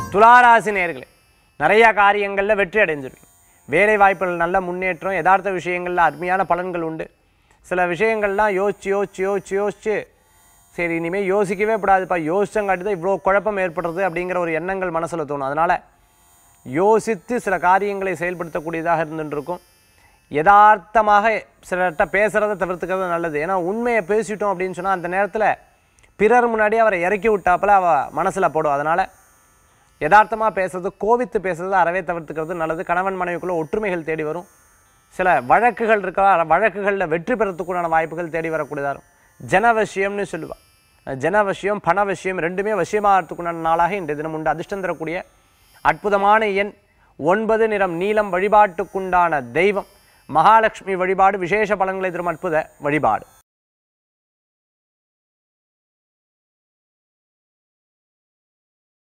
துளாராசி நேர்களே நிறைய காரியங்களில் வெற்றி அடைஞ்சிருவீங்க வேலை வாய்ப்புகள் நல்ல முன்னேற்றம் யதார்த்த விஷயங்களில் அருமையான பலன்கள் உண்டு சில விஷயங்கள்லாம் யோசிச்சு யோசிச்சு யோசிச்சு யோசிச்சு சரி இனிமேல் யோசிக்கவே கூடாதுப்பா யோசிச்சங்காட்டி தான் இவ்வளோ குழப்பம் ஏற்படுறது அப்படிங்கிற ஒரு எண்ணங்கள் மனசில் தோணும் அதனால் யோசித்து சில காரியங்களை செயல்படுத்தக்கூடியதாக இருந்துருக்கும் யதார்த்தமாக சிலர்கிட்ட பேசுகிறத தவிர்த்துக்கிறது நல்லது ஏன்னா உண்மையை பேசிட்டோம் அப்படின்னு சொன்னால் அந்த நேரத்தில் பிறர் முன்னாடி அவரை இறக்கி விட்டாப்புல அவ மனசில் போடும் அதனால் யதார்த்தமாக பேசுறது கோவித்து பேசுறது அறவே தவிர்த்துக்கிறது நல்லது கணவன் மனைவிக்குள்ள ஒற்றுமைகள் தேடி வரும் சில வழக்குகள் இருக்க வழக்குகளில் வெற்றி பெறத்துக்குண்டான வாய்ப்புகள் தேடி வரக்கூடியதாக இருக்கும் ஜனவசியம்னு சொல்லுவாள் ஜனவசியம் பண விஷயம் ரெண்டுமே வசியமாகறதுக்குண்டான நாளாக இன்றைய தினம் உண்டு அதிர்ஷ்டம் தரக்கூடிய அற்புதமான எண் ஒன்பது நிறம் நீலம் வழிபாட்டுக்குண்டான தெய்வம் மகாலட்சுமி வழிபாடு விசேஷ பலன்களை தரும் அற்புத வழிபாடு